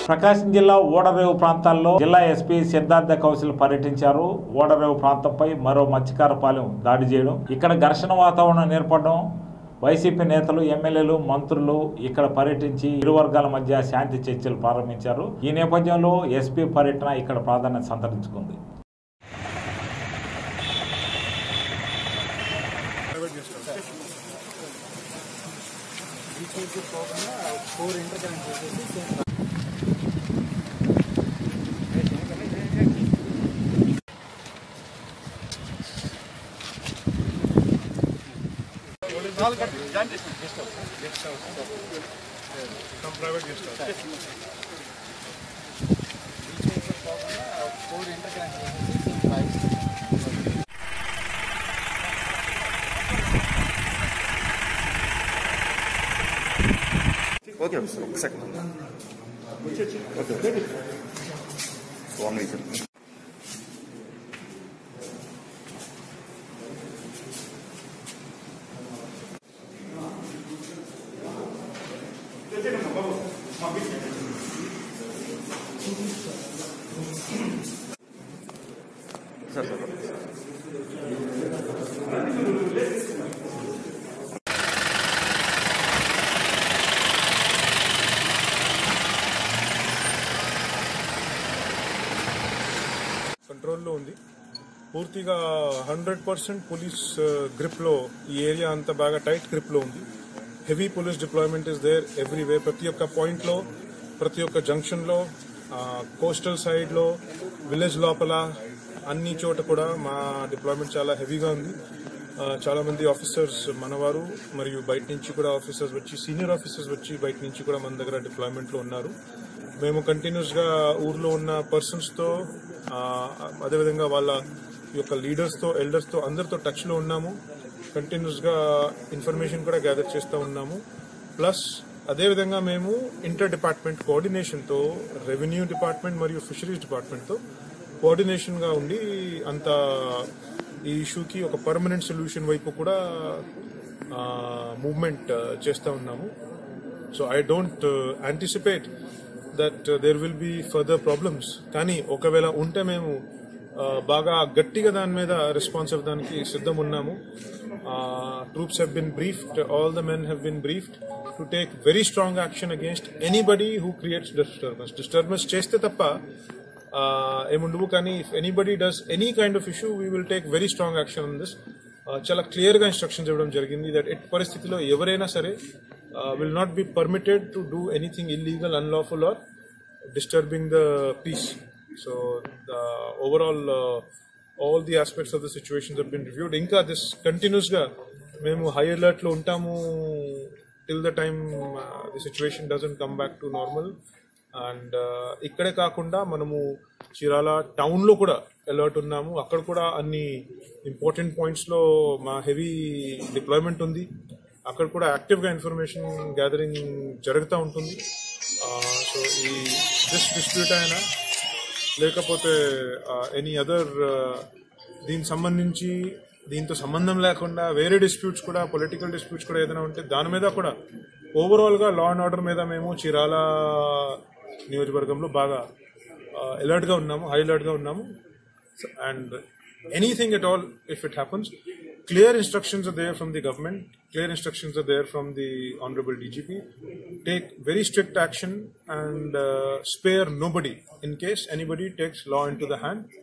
ప్రకాశం జిల్లా ఓడరేవు ప్రాంతాల్లో జిల్లా ఎస్పీ సిద్ధార్థ కౌశల్ పర్యటించారు ఓడరేవు ప్రాంతంపై మరో మత్స్యకారపాలెం దాడి చేయడం ఇక్కడ ఘర్షణ వాతావరణం ఏర్పడడం వైసీపీ నేతలు ఎమ్మెల్యేలు మంత్రులు ఇక్కడ పర్యటించి ఇరు వర్గాల మధ్య శాంతి చర్చలు ప్రారంభించారు ఈ నేపథ్యంలో ఎస్పీ పర్యటన ఇక్కడ ప్రాధాన్యత సంతరించుకుంది ఓకే సార్ ఒక సెకండ్ ఓకే స్వామి సార్ సార్ సార్ కంట్రోల్లో ఉంది పూర్తిగా హండ్రెడ్ పర్సెంట్ పోలీస్ గ్రిప్లో ఈ ఏరియా అంతా బాగా టైట్ గ్రిప్లో ఉంది heavy police deployment is there every way ప్రతి ఒక్క పాయింట్లో ప్రతి ఒక్క జంక్షన్లో కోస్టల్ సైడ్లో విలేజ్ లోపల అన్ని చోట కూడా మా డిప్లాయ్మెంట్ చాలా హెవీగా ఉంది ఆ, చాలా మంది ఆఫీసర్స్ మనవారు మరియు బయట నుంచి కూడా ఆఫీసర్స్ వచ్చి సీనియర్ ఆఫీసర్స్ వచ్చి బయట నుంచి కూడా మన దగ్గర డిప్లాయ్మెంట్ లో ఉన్నారు మేము కంటిన్యూస్ గా ఊర్లో ఉన్న పర్సన్స్ తో ఆ, అదేవిధంగా వాళ్ళ యొక్క లీడర్స్ తో ఎల్డర్స్ తో అందరితో టచ్ లో ఉన్నాము కంటిన్యూస్ గా ఇన్ఫర్మేషన్ కూడా గ్యాదర్ చేస్తూ ఉన్నాము ప్లస్ అదేవిధంగా మేము ఇంటర్ డిపార్ట్మెంట్ కోఆర్డినేషన్ తో రెవెన్యూ డిపార్ట్మెంట్ మరియు ఫిషరీస్ డిపార్ట్మెంట్ తో కోఆర్డినేషన్ గా ఉండి అంత ఈ ఇష్యూకి ఒక పర్మనెంట్ సొల్యూషన్ వైపు కూడా మూవ్మెంట్ చేస్తూ ఉన్నాము so I don't anticipate that there will be further problems కానీ ఒకవేళ ఉంటే మేము uh, బాగా గట్టిగా దాని మీద రెస్పాన్స్ అవ్వడానికి సిద్ధం ఉన్నాము troops have been briefed all the men have been briefed to take very strong action against anybody who creates disturbance disturbance చేస్తే తప్ప ఏముండవు కానీ if anybody does any kind of issue we will take very strong action on this చాలా clear గా instructions ఇవ్వడం జరిగింది that at పరిస్థితిలో ఎవరైనా సరే will not be permitted to do anything illegal unlawful or disturbing the peace so the overall all the aspects of the situations have been reviewed ఇంకా this continuous గా మేము high alert లో ఉంటాము till the time the situation doesn't come back to normal and ఇక్కడే కాకుండా మనము Chirala town లో కూడా అలర్ట్ ఉన్నాము అక్కడ కూడా అన్ని ఇంపార్టెంట్ పాయింట్స్ లో మా హెవీ డిప్లాయ్మెంట్ ఉంది అక్కడ కూడా యాక్టివ్ గా ఇన్ఫర్మేషన్ గ్యాదరింగ్ జరుగుతూ ఉంటుంది సో ఈ దిస్ డిస్ప్యూట్ అయినా లేకపోతే ఎనీ అదర్ దీనికి సంబంధించి దీంతో సంబంధం లేకుండా వేరే డిస్ప్యూట్స్ కూడా పొలిటికల్ డిస్ప్యూట్స్ కూడా ఏదైనా ఉంటే దాని మీద కూడా ఓవరాల్ గా లా అండ్ ఆర్డర్ మీద మేము చీరాల నియోజకవర్గంలో బాగా అలర్ట్ గా ఉన్నాము హై అలర్ట్ గా ఉన్నాము and anything at all if it happens clear instructions are there from the government clear instructions are there from the honourable DGP take very strict action and spare nobody in case anybody takes law into the hand